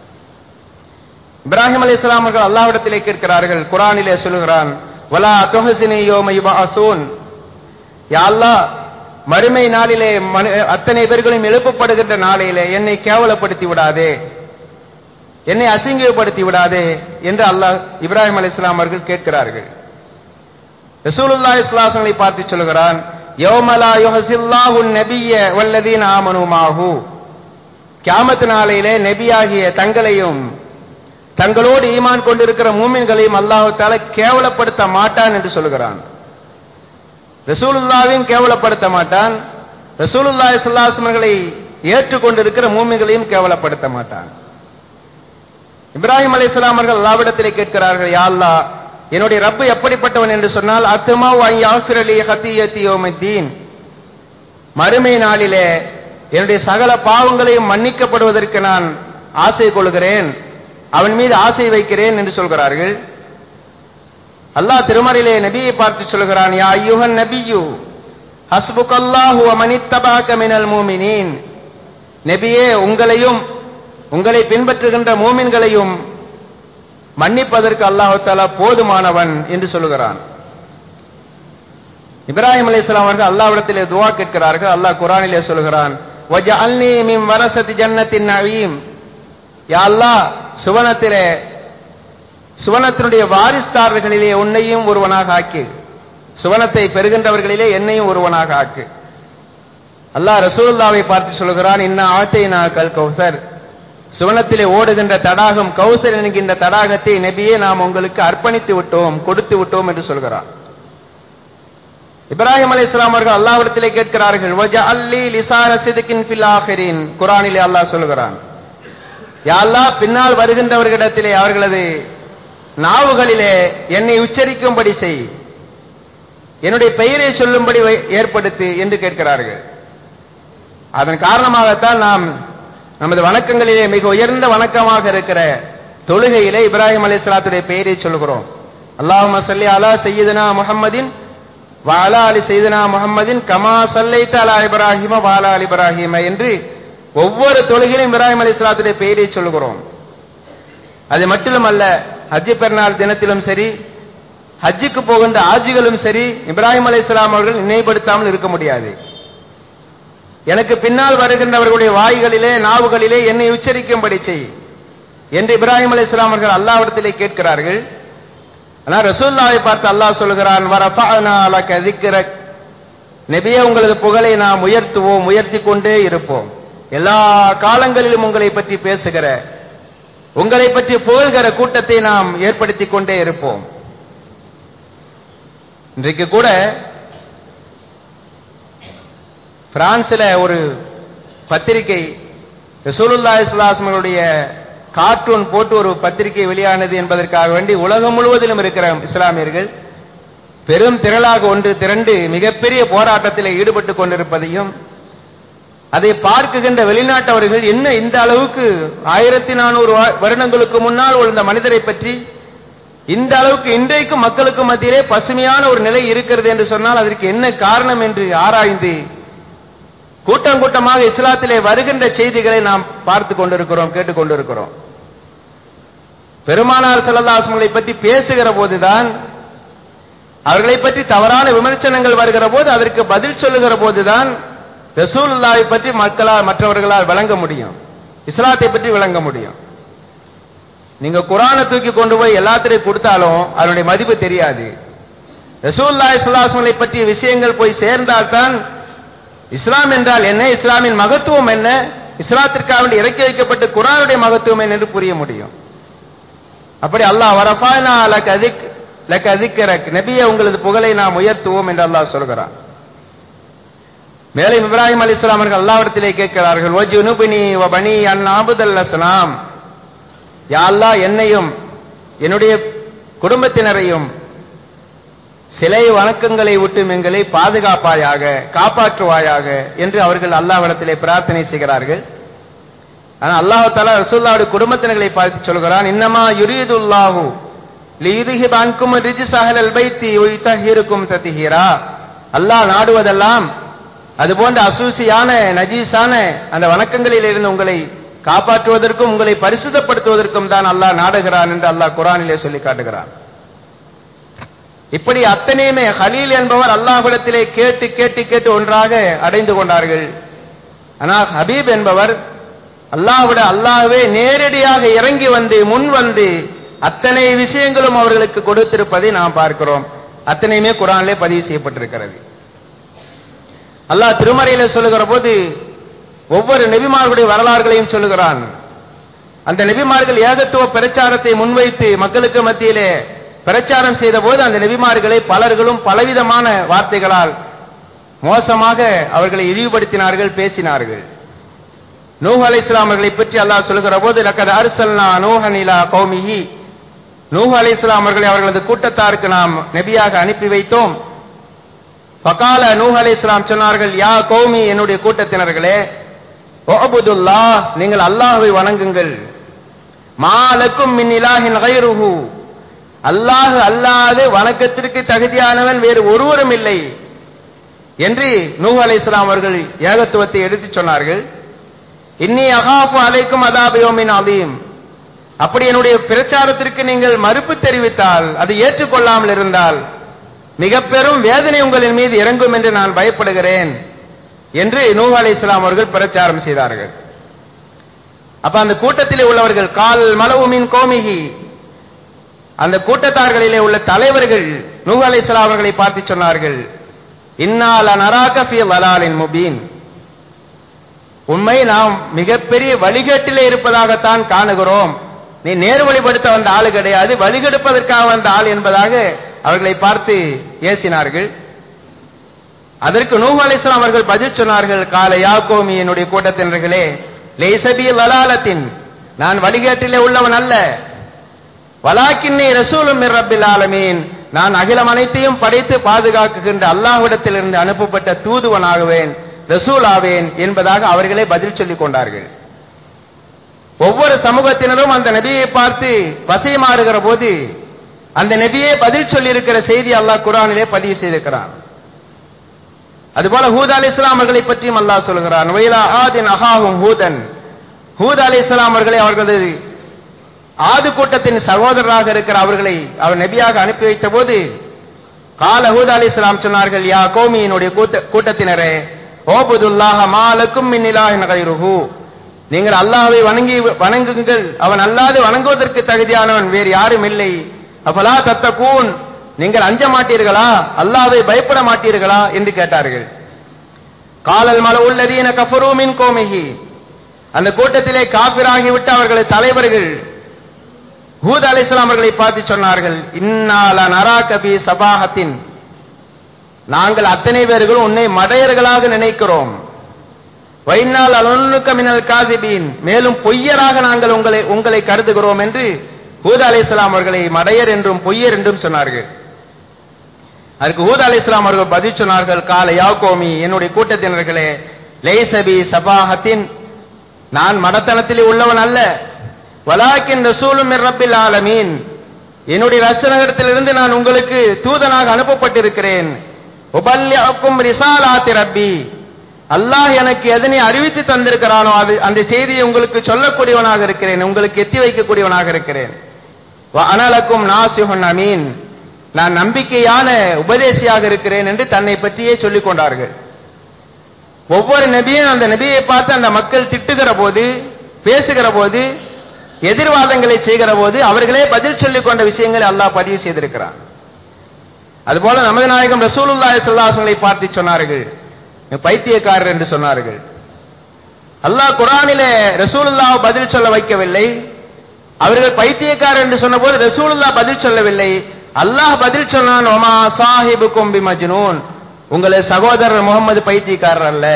இப்ராஹிம் அலைஹிஸ்ஸலாம் அவர்கள் அல்லாஹ்விடத்திலே கேட்கிறார்கள் குர்ஆனிலே சொல்கிறான் வலா துஹசினி யௌம யுபஅஸூன் யா அல்லாஹ் மறுமை நாளிலே மனு- அத்தனை பேர்களும் எழுப்பப்படுகின்ற நாளிலே என்னை கேவலப்படுத்தி விடாதே என்னை அசிங்கப்படுத்தி விடாதே என்று அல்லாஹ் இப்ராஹிம் அலைஹிஸ்ஸலாம் அவர்கள் கேட்கிறார்கள் ரசூலுல்லாஹி ஸல்லல்லாஹு அலைஹி வஸல்லம் பார்த்து சொல்கிறான் யௌமலா யுஹசில்லாஹு நபிய்ய வல்லதீன ஆமனு மாஹு கியாமத் நாளிலே நபியாகிய தங்களையும் தங்களோடு ஈமான் கொண்டிருக்கிற மூமின்களையும் அல்லாஹு தால கேவலப்படுத்த மாட்டான் என்று சொல்கிறான் ரசூலுல்லாவையும் கேவலப்படுத்த மாட்டான் ரசூலுல்லாஹி ஸல்லல்லாஹு அலைஹி வஸல்லம் ஏற்றுக்கொண்டிருக்கிற மூமின்களையும் கேவலப்படுத்த மாட்டான் இப்ராஹிம் அலைஹிஸ்ஸலாம் அவர்கள் அல்லாஹ்விடத்திலே கேட்கிறார்கள் யா அல்லாஹ் என்னுடைய ரப்பு எப்படிப்பட்டவன் என்று சொன்னால் அத்துமா வாங்கி யாஃபிரலி ஹத்தியத்தி யோமத்தீன் மறுமை நாளிலே என்னுடைய சகல பாவங்களையும் மன்னிக்கப்படுவதற்கு நான் ஆசை கொள்கிறேன் அவன் மீது ஆசை வைக்கிறேன் என்று சொல்கிறார்கள் அல்லாஹ் திருமறையிலே நபியை பார்த்து சொல்கிறான் யா ஐயுஹன் நபியு ஹஸ்புகல்லாஹு வ மனித்தபாக மினல் மூமினீன் நபியே உங்களையும் உங்களை பின்பற்றுகின்ற மூமின்களையும் மன்னிப்பதற்கு அல்லாஹு தாலா போதுமானவன் என்று சொல்லுகிறான் இப்ராஹிம் அலைஹிஸ்ஸலாம் அவர்கள் அல்லாஹ்விடத்திலே துஆ கேட்கிறார்கள் அல்லாஹ் குர்ஆனிலே சொல்கிறான் வஜஅல்னி மின் வரசதி ஜன்னத்தின் நவீம் யா அல்லாஹ் சுவனத்திலே சுவனத்தினுடைய வாரிஸ்தாரர்களிலே உன்னையும் ஒருவனாக ஆக்கி சுவனத்தை பெறுகின்றவர்களிலே என்னையும் ஒருவனாக ஆக்கு அல்லாஹ் ரசூலுல்லாவை பார்த்து சொல்கிறான் இன்ன ஆத்தை நான் கல் கௌசர் சுவனத்திலே ஓடுகின்ற தடாகம் கௌசர் என்கின்ற தடாகத்தை நபியே நாம் உங்களுக்கு அர்ப்பணித்து விட்டோம் கொடுத்து விட்டோம் என்று சொல்கிறான் இப்ராஹிம் அலி இஸ்லாம் அவர்கள் அல்லாவிடத்திலே கேட்கிறார்கள் வஜஅல்லி லிசான சிதுக்கின் ஃபில் ஆஹிரின் குரானிலே அல்லாஹ் சொல்கிறான் யா அல்லாஹ் பின்னால் வருகின்றவர்களிடத்திலே அவர்களது நாவுகளிலே என்னை உச்சரிக்கும்படி செய் என்னுடைய பெயரை சொல்லும்படி வை- ஏற்படுத்து என்று கேட்கிறார்கள் அதன் காரணமாகத்தான் நாம் நமது வணக்கங்களிலே மிக உயர்ந்த வணக்கமாக இருக்கிற தொழுகையிலே இப்ராஹிம் அலைஹிஸ்ஸலாத்துடைய பெயரை சொல்கிறோம் அல்லாஹும்ம ஸல்லி அலா சய்யிதுனா முஹம்மதின் வாலா அலி சையதுனா முஹம்மதின் கமா சல்லைத்த அலா இப்ராஹிம வாலா அலி இப்ராஹிம என்று ஒவ்வொரு தொழுகையிலும் இப்ராஹிம் அலைஹிஸ்ஸலாத்துடைய பெயரை சொல்கிறோம் அது மட்டுமல்ல ஹஜ்ஜி பெருநாள் தினத்திலும் சரி ஹஜ்ஜுக்கு போகின்ற ஆஜிகளும் சரி இப்ராஹிம் அலைஹிஸ்ஸலாம் அவர்கள் நினைவுபடுத்தாமல் இருக்க முடியாது எனக்கு பின்னால் வருகின்றவர்களுடைய வாய்களிலே நாவுகளிலே என்னை உச்சரிக்கும்படி செய் என்று இப்ராஹிம் அலைஹிஸ்ஸலாம் அவர்கள் அல்லாஹ்விடத்திலே கேட்கிறார்கள் ஆனா ரசூல்லாவை பார்த்து அல்லாஹ் சொல்கிறான் வரஃபஅனா லக ذிக்ரக் நபியே உங்களது புகழை நாம் உயர்த்துவோம் உயர்த்தி கொண்டே இருப்போம் எல்லா காலங்களிலும் உங்களை பற்றி பேசுகிற உங்களை பற்றி புகழ்கிற கூட்டத்தை நாம் ஏற்படுத்திக் கொண்டே இருப்போம் இன்றைக்கு கூட பிரான்ஸ்ல ஒரு பத்திரிகை ரசூலுல்லாஹி ஸல்லல்லாஹு அலைஹி வஸல்லம் கார்ட்டூன் போட்டு ஒரு பத்திரிகை வெளியானது என்பதற்காக வேண்டி உலகம் முழுவதிலும் இருக்கிற இஸ்லாமியர்கள் பெரும் திரளாக ஒன்று திரண்டு மிகப்பெரிய போராட்டத்தில் ஈடுபட்டுக் கொண்டிருப்பதையும் அதை பார்க்குகின்ற வெளிநாட்டவர்கள் என்ன இந்த அளவுக்கு ஆயிரத்தி நானூறு வருடங்களுக்கு முன்னால் உள்ள மனிதரை பற்றி இந்த அளவுக்கு இன்றைக்கும் மக்களுக்கு மத்தியிலே பசுமையான ஒரு நிலை இருக்கிறது என்று சொன்னால் அதற்கு என்ன காரணம் என்று ஆராய்ந்து கூட்டம் கூட்டமாக இஸ்லாத்திலே வருகின்ற செய்திகளை நாம் பார்த்து கொண்டிருக்கிறோம் கேட்டுக் கொண்டிருக்கிறோம் பெருமானார் செல்லல்லாசங்களை பற்றி பேசுகிற போதுதான் அவர்களை பற்றி தவறான விமர்சனங்கள் வருகிற போது அதற்கு பதில் சொல்லுகிற போதுதான் ரசூலுல்லாவை பற்றி மக்களால் மற்றவர்களால் விளங்க முடியும் இஸ்லாத்தை பற்றி விளங்க முடியும் நீங்க குரானை தூக்கி கொண்டு போய் எல்லாத்திலையும் கொடுத்தாலும் அதனுடைய மதிப்பு தெரியாது ரசூல்லாய் சுல்லாசங்களை பற்றிய விஷயங்கள் போய் சேர்ந்தால்தான் இஸ்லாம் என்றால் என்ன இஸ்லாமின் மகத்துவம் என்ன இஸ்லாத்திற்காக வேண்டி இறக்கி வைக்கப்பட்ட குரானுடைய மகத்துவம் என்ன என்று புரிய முடியும் அப்படி அல்லாஹ் வரப்பானா லக் அதிக் லக் அதிக்கரக் நபியே உங்களது புகழை நாம் உயர்த்துவோம் என்று அல்லாஹ் சொல்கிறான் மேலும் இப்ராஹிம் அலி இஸ்லாம் அவர்கள் அல்லாவிடத்திலே கேட்கிறார்கள் ஓ ஜுனுபினி வ பனி அன் ஆபுதல் அஸ்லாம் யா அல்லாஹ் என்னையும் என்னுடைய குடும்பத்தினரையும் சிலை வணக்கங்களை விட்டு எங்களை பாதுகாப்பாயாக காப்பாற்றுவாயாக என்று அவர்கள் அல்லாஹ்விடத்திலே பிரார்த்தனை செய்கிறார்கள் ஆனா அல்லாஹ் தலா ரசூல்லாவுடைய குடும்பத்தினர்களை பார்த்து சொல்கிறான் இன்னமா யுரீதுல்லாஹு லியுதுஹி பான்கும் ரிஜிசஹல் அல்பைத்தி உய்தஹிருக்கும் தத்திஹீரா அல்லாஹ் நாடுவதெல்லாம் அதுபோன்ற அசூசியான நஜீஸான அந்த வணக்கங்களில் இருந்து உங்களை காப்பாற்றுவதற்கும் உங்களை பரிசுத்தப்படுத்துவதற்கும் தான் அல்லாஹ் நாடுகிறான் என்று அல்லாஹ் குரானிலே சொல்லி காட்டுகிறான் இப்படி அத்தனையுமே ஹலீல் என்பவர் அல்லாஹ்விடத்திலே கேட்டு கேட்டு கேட்டு ஒன்றாக அடைந்து கொண்டார்கள் ஆனால் ஹபீப் என்பவர் அல்லாஹ்விட அல்லாஹ்வே நேரடியாக இறங்கி வந்து முன் வந்து அத்தனை விஷயங்களும் அவர்களுக்கு கொடுத்திருப்பதை நாம் பார்க்கிறோம் அத்தனையுமே குரானிலே பதிவு செய்யப்பட்டிருக்கிறது அல்லாஹ் திருமறையில சொல்லுகிற போது ஒவ்வொரு நெபிமார்களுடைய வரலாறுகளையும் சொல்லுகிறான் அந்த நெபிமார்கள் ஏகத்துவ பிரச்சாரத்தை முன்வைத்து மக்களுக்கு மத்தியிலே பிரச்சாரம் செய்த போது அந்த நெபிமார்களை பலர்களும் பலவிதமான வார்த்தைகளால் மோசமாக அவர்களை இழிவுபடுத்தினார்கள் பேசினார்கள் நூஹ் அலை அவர்களை பற்றி அல்லாஹ் சொல்லுகிற போது லக்கத் அர்சல்னா நூஹன் இலா கௌமிஹி நூஹ் அலை அவர்களை அவர்களது கூட்டத்தாருக்கு நாம் நபியாக அனுப்பி வைத்தோம் பகால நூஹ் அலை சொன்னார்கள் யா கௌமி என்னுடைய கூட்டத்தினர்களே ஒபுதுல்லா நீங்கள் அல்லாஹ்வை வணங்குங்கள் மாலக்கும் மின் இலாஹின் கைருஹு அல்லாஹ் அல்லாது வணக்கத்திற்கு தகுதியானவன் வேறு ஒருவரும் இல்லை என்று நூஹ் அலை அவர்கள் ஏகத்துவத்தை எடுத்துச் சொன்னார்கள் இன்னி அகாஃபு அலைக்கும் அதாபயோமின் அலீம் அப்படி என்னுடைய பிரச்சாரத்திற்கு நீங்கள் மறுப்பு தெரிவித்தால் அது ஏற்றுக்கொள்ளாமல் இருந்தால் மிக பெரும் வேதனை உங்களின் மீது இறங்கும் என்று நான் பயப்படுகிறேன் என்று நூஹ் அலை அவர்கள் பிரச்சாரம் செய்தார்கள் அப்ப அந்த கூட்டத்திலே உள்ளவர்கள் கால் மலவுமின் கோமிகி அந்த கூட்டத்தார்களிலே உள்ள தலைவர்கள் நூஹ் அலைஹிஸ்ஸலாம் அவர்களை பார்த்து சொன்னார்கள் இன்னால நராக ஃபீ வலாலின் முபீன் உண்மை நாம் மிகப்பெரிய வழிகேட்டிலே இருப்பதாகத்தான் காணுகிறோம் நீ நேர் வழிபடுத்த வந்த ஆளு கிடையாது வழிகெடுப்பதற்காக வந்த ஆள் என்பதாக அவர்களை பார்த்து ஏசினார்கள் அதற்கு நூஹ் அலைஹிஸ்ஸலாம் அவர்கள் பதில் சொன்னார்கள் கால யாக்கோமி என்னுடைய கூட்டத்தினர்களே லேசபி வலாலத்தின் நான் வழிகேட்டிலே உள்ளவன் அல்ல வலாக்கின்னி ரசூலும் மிர் ரப்பில் ஆலமீன் நான் அகிலம் அனைத்தையும் படைத்து பாதுகாக்குகின்ற அல்லாஹ்விடத்திலிருந்து அனுப்பப்பட்ட தூதுவனாகுவேன் ரசூல் ஆவேன் என்பதாக அவர்களே பதில் சொல்லிக் கொண்டார்கள் ஒவ்வொரு சமூகத்தினரும் அந்த நபியை பார்த்து வசைமாறுகிற போது அந்த நபியே பதில் சொல்லியிருக்கிற செய்தி அல்லாஹ் குரானிலே பதிவு செய்திருக்கிறான் அதுபோல ஹூத் அலி இஸ்லாம் அவர்களை பற்றியும் அல்லாஹ் சொல்கிறான் வயலா ஆதின் அஹாஹும் ஹூதன் ஹூத் அலி இஸ்லாம் அவர்களை அவர்களது ஆது கூட்டத்தின் சகோதரராக இருக்கிற அவர்களை அவர் நபியாக அனுப்பி வைத்த போது கால ஹூத் அலி இஸ்லாம் சொன்னார்கள் யா கோமியினுடைய கூட்ட- கூட்டத்தினரே ஓபுதுல்லாஹ மாலக்கும் மின்னிலாஹின் கைருஹு நீங்கள் அல்லாஹ்வை வணங்கி வணங்குங்கள் அவன் அல்லாது வணங்குவதற்கு தகுதியானவன் வேறு யாரும் இல்லை அப்பலா தத்தகூன் நீங்கள் அஞ்ச மாட்டீர்களா அல்லாஹ்வை பயப்பட மாட்டீர்களா என்று கேட்டார்கள் காலல் மல உள்ளதீன கஃபரூ மின் கோமிஹி அந்த கூட்டத்திலே காபிராகிவிட்ட அவர்களது தலைவர்கள் ஹூத் அலைஹிஸ்ஸலாம் அவர்களை பார்த்து சொன்னார்கள் இன்னால நராக பி சபாஹத்தின் நாங்கள் அத்தனை பேர்களும் உன்னை மடையர்களாக நினைக்கிறோம் வைனால் அலனுக்க மினல் காசிபீன் மேலும் பொய்யராக நாங்கள் உங்களை உங்களை கருதுகிறோம் என்று ஹூத் அலைஹிஸ்ஸலாம் அவர்களை மடையர் என்றும் பொய்யர் என்றும் சொன்னார்கள் அதற்கு ஹூத் அலைஹிஸ்ஸலாம் அவர்கள் பதில் சொன்னார்கள் கால யாக்கோமி என்னுடைய கூட்டத்தினர்களே லேசபி சபாஹத்தின் நான் மடத்தனத்திலே உள்ளவன் அல்ல வலாக்கின் ரசூலும் மிர் ரப்பில் ஆலமீன் என்னுடைய ரசனகத்திலிருந்து நான் உங்களுக்கு தூதனாக அனுப்பப்பட்டிருக்கிறேன் உபல்யாக்கும் ரிசாலாத்தி ரப்பி அல்லாஹ் எனக்கு எதனை அறிவித்து தந்திருக்கிறானோ அது அந்த செய்தியை உங்களுக்கு சொல்லக்கூடியவனாக இருக்கிறேன் உங்களுக்கு எத்தி வைக்கக்கூடியவனாக இருக்கிறேன் அனலக்கும் நாசிஹுன் அமீன் நான் நம்பிக்கையான உபதேசியாக இருக்கிறேன் என்று தன்னை பற்றியே சொல்லிக் கொண்டார்கள் ஒவ்வொரு நபியும் அந்த நபியை பார்த்து அந்த மக்கள் திட்டுகிற போது பேசுகிற போது எதிர்வாதங்களை செய்கிற போது அவர்களே பதில் சொல்லிக் கொண்ட விஷயங்களை அல்லாஹ் பதிவு செய்திருக்கிறான் அதுபோல நமது நாயகம் ரசூலுல்லாஹி ஸல்லல்லாஹு அலைஹி வஸல்லம் பார்த்து சொன்னார்கள் "நீ பைத்தியக்காரர் என்று சொன்னார்கள் அல்லாஹ் குர்ஆனிலே ரசூலுல்லாஹ் பதில் சொல்ல வைக்கவில்லை அவர்கள் பைத்தியக்காரர் என்று சொன்னபோது ரசூலுல்லாஹ் பதில் சொல்லவில்லை அல்லாஹ் பதில் சொன்னான் ஒமா சாஹிபுக்கும் பி மஜ்னூன் உங்களது சகோதரர் முகமது பைத்தியக்காரர் அல்ல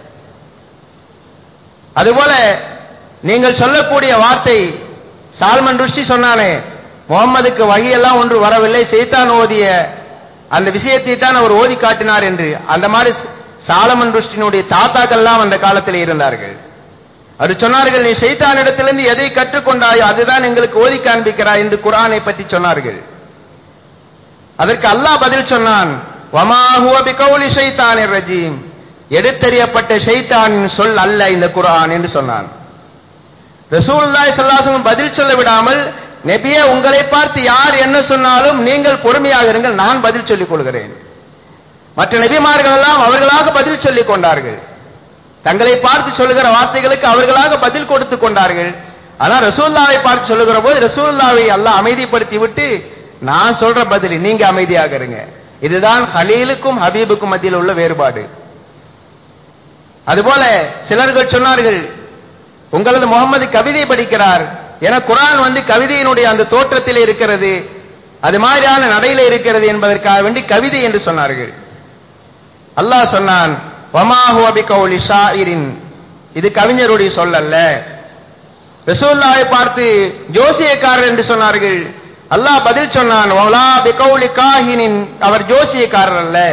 அதுபோல நீங்கள் சொல்லக்கூடிய வார்த்தை சால்மன் ருஷ்டி சொன்னானே முகம்மதுக்கு வகையெல்லாம் ஒன்று வரவில்லை செய்தான் ஓதிய அந்த விஷயத்தை தான் அவர் ஓதி காட்டினார் என்று அந்த மாதிரி சாலமன் ருஷ்டினுடைய தாத்தாக்கள்லாம் அந்த காலத்தில் இருந்தார்கள் அவர் சொன்னார்கள் நீ ஷைத்தானிடத்திலிருந்து எதை கற்றுக்கொண்டாயோ அதுதான் எங்களுக்கு ஓதி காண்பிக்கிறாய் என்று குர்ஆனை பற்றி சொன்னார்கள் அதற்கு அல்லாஹ் பதில் சொன்னான் வமா ஹுவ பிகௌலி ஷைத்தானிர் ரஜீம் எடுத்தறியப்பட்ட ஷைத்தானின் சொல் அல்ல இந்த குர்ஆன் என்று சொன்னான் ரசூலுல்லாஹி ஸல்லல்லாஹு அலைஹி வஸல்லம் பதில் சொல்ல விடாமல் நபியே உங்களை பார்த்து யார் என்ன சொன்னாலும் நீங்கள் பொறுமையாக இருங்கள் நான் பதில் சொல்லிக் கொள்கிறேன் மற்ற நபிமார்கள் எல்லாம் அவர்களாக பதில் சொல்லிக் கொண்டார்கள் தங்களை பார்த்து சொல்லுகிற வார்த்தைகளுக்கு அவர்களாக பதில் கொடுத்து கொண்டார்கள் ஆனால் ரசூல்லாவை பார்த்து சொல்லுகிற போது ரசூல்லாவை அல்லாஹ் அமைதிப்படுத்தி விட்டு நான் சொல்ற பதில் நீங்க அமைதியாக இருங்க இதுதான் ஹலீலுக்கும் ஹபீபுக்கும் மத்தியில் உள்ள வேறுபாடு அதுபோல சிலர்கள் சொன்னார்கள் உங்களது முகமது கவிதை படிக்கிறார் என குரான் வந்து கவிதையினுடைய அந்த தோற்றத்தில் இருக்கிறது அது மாதிரியான நடையில இருக்கிறது என்பதற்காக வேண்டி கவிதை என்று சொன்னார்கள் அல்லாஹ் சொன்னான் வமாஹு அபிகௌலி ஷாயிரின் இது கவிஞருடைய சொல்லல்ல ரசூல்லாவை பார்த்து ஜோசியக்காரர் என்று சொன்னார்கள் அல்லாஹ் பதில் சொன்னான் வலா பிகௌலி காஹினின் அவர் ஜோசியக்காரர் அல்ல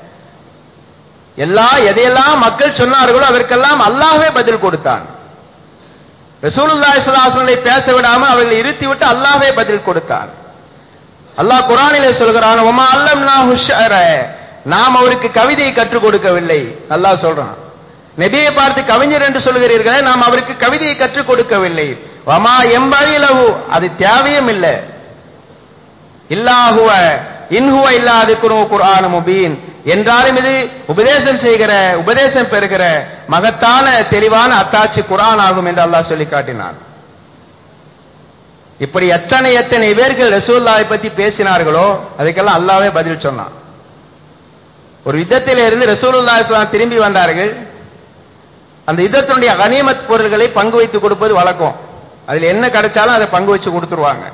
எல்லா எதையெல்லாம் மக்கள் சொன்னார்களோ அதற்கெல்லாம் அல்லாஹ்வே பதில் கொடுத்தான் ரசூலுல்லாஹி ஸல்லல்லாஹு அலைஹி வஸல்லம் பேச விடாமல் அவர்களை இருத்தி விட்டு அல்லாஹ்வே பதில் கொடுத்தான் அல்லாஹ் குர்ஆனிலே சொல்கிறான் வமா அல்லம்னாஹு ஷஅர நாம் அவருக்கு கவிதையை கற்றுக் கொடுக்கவில்லை அல்லாஹ் சொல்றான் நபியை பார்த்து கவிஞர் என்று சொல்கிறீர்களே நாம் அவருக்கு கவிதையை கற்றுக் கொடுக்கவில்லை வமா எம்பழி லஹு அது தேவையும் இல்லை இல்லாஹுவ இன்ஹுவ இல்லாது குர்ஆன் முபீன் என்றாலும் இது உபதேசம் செய்கிற உபதேசம் பெறுகிற மகத்தான தெளிவான அத்தாட்சி குர்ஆன் ஆகும் என்று அல்லாஹ் சொல்லி காட்டினான் இப்படி எத்தனை எத்தனை பேர்கள் ரசூல்லாவை பத்தி பேசினார்களோ அதுக்கெல்லாம் அல்லாவே பதில் சொன்னான் ஒரு யுத்தத்தில இருந்து ரசூலுல்லாஹி ஸல்லல்லாஹு அலைஹி வஸல்லம் திரும்பி வந்தார்கள் அந்த யுத்தத்தினுடைய கனிமத் பொருள்களை பங்கு வைத்து கொடுப்பது வழக்கம் அதுல என்ன கிடைச்சாலும் அதை பங்கு வச்சு கொடுத்துருவாங்க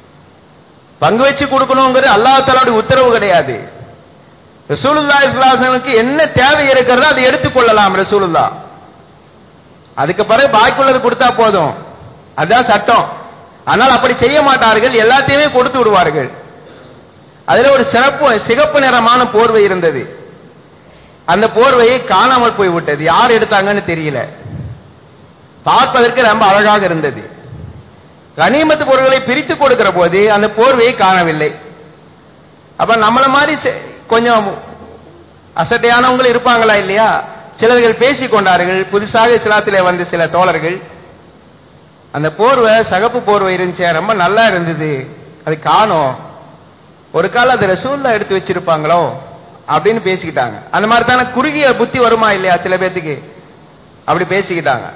பங்கு வச்சு கொடுக்கணுங்கிறது அல்லாஹ் தஆலாவுடைய உத்தரவு கிடையாது ரசூலுல்லாஹி ஸல்லல்லாஹு அலைஹி வஸல்லுக்கு என்ன தேவை இருக்கிறதோ அதை எடுத்துக்கொள்ளலாம் ரசூலுல்லாஹ் அதுக்கு பிறகு பாக்கியுள்ளது கொடுத்தா போதும் அதுதான் சட்டம் ஆனால் அப்படி செய்ய மாட்டார்கள் எல்லாத்தையுமே கொடுத்து விடுவார்கள் அதுல ஒரு சிறப்பு சிகப்பு நிறமான போர்வை இருந்தது அந்த போர்வையை காணாமல் போய்விட்டது யார் எடுத்தாங்கன்னு தெரியல பார்ப்பதற்கு ரொம்ப அழகாக இருந்தது கனிமத்து பொருட்களை பிரித்து கொடுக்கிற போது அந்த போர்வையை காணவில்லை அப்ப நம்மள மாதிரி செ- கொஞ்சம் அசட்டையானவங்க இருப்பாங்களா இல்லையா சிலர்கள் பேசிக் கொண்டார்கள் புதுசாக இஸ்லாத்திலே வந்த சில தோழர்கள் அந்த போர்வை சகப்பு போர்வை இருந்துச்சு ரொம்ப நல்லா இருந்தது அது காணோம் ஒரு காலம் அது ரசூல்லா எடுத்து வச்சிருப்பாங்களோ அப்படின்னு பேசிக்கிட்டாங்க அந்த மாதிரி தானே குறுகிய புத்தி வருமா இல்லையா சில பேத்துக்கு அப்படி பேசிக்கிட்டாங்க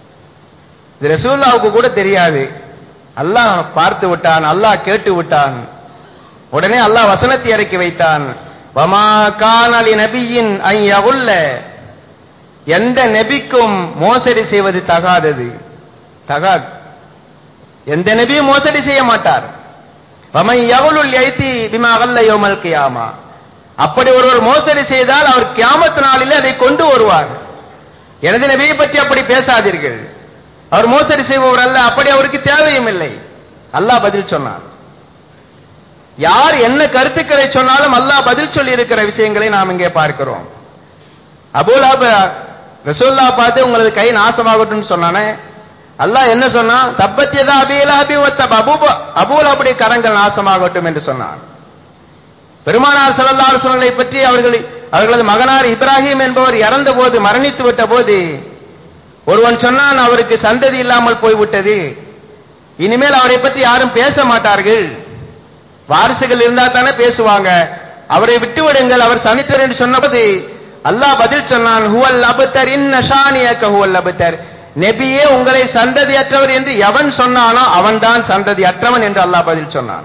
இது ரசூல்லாவுக்கு கூட தெரியாது அல்லாஹ் பார்த்து விட்டான் அல்லாஹ் கேட்டு விட்டான் உடனே அல்லாஹ் வசனத்தை இறக்கி வைத்தான் வமா கானலி நபியின் ஐயவுள்ள எந்த நபிக்கும் மோசடி செய்வது தகாதது தகாது எந்த நபியும் மோசடி செய்ய மாட்டார் வமன் யகுலுல் யைத்தி பிமா அகல்ல யோமல் கியாமா அப்படி ஒருவர் மோசடி செய்தால் அவர் கியாமத் நாளிலே அதை கொண்டு வருவார் எனது நபியை பற்றி அப்படி பேசாதீர்கள் அவர் மோசடி செய்பவர் அல்ல அப்படி அவருக்கு தேவையும் இல்லை அல்லாஹ் பதில் சொன்னார் யார் என்ன கருத்துக்களை சொன்னாலும் அல்லாஹ் பதில் சொல்லி இருக்கிற விஷயங்களை நாம் இங்கே பார்க்கிறோம் அபூலாப ரசூல்லா பார்த்து உங்களது கை நாசமாகட்டும் சொன்னானே அல்லாஹ் என்ன சொன்னான் தப்பத்தியதா அபிலாபி ஒத்த அபூப அபூலாபுடைய கரங்கள் நாசமாகட்டும் என்று சொன்னான் பெருமானார் ஸல்லல்லாஹு அலைஹி வஸல்லம் பற்றி அவர்கள் அவர்களது மகனார் இப்ராஹிம் என்பவர் இறந்த போது மரணித்து விட்ட போது ஒருவன் சொன்னான் அவருக்கு சந்ததி இல்லாமல் போய்விட்டது இனிமேல் அவரை பற்றி யாரும் பேச மாட்டார்கள் வாரிசுகள் இருந்தா தானே பேசுவாங்க அவரை விட்டு விடுங்கள் அவர் சனித்தர் என்று சொன்னபோது அல்லாஹ் பதில் சொன்னான் ஹுவல் அபுத்தர் இன் நஷானியக்க ஹுவல் அபுத்தர் நெபியே உங்களை சந்ததியற்றவர் என்று எவன் சொன்னானோ அவன்தான் சந்ததி அற்றவன் என்று அல்லாஹ் பதில் சொன்னான்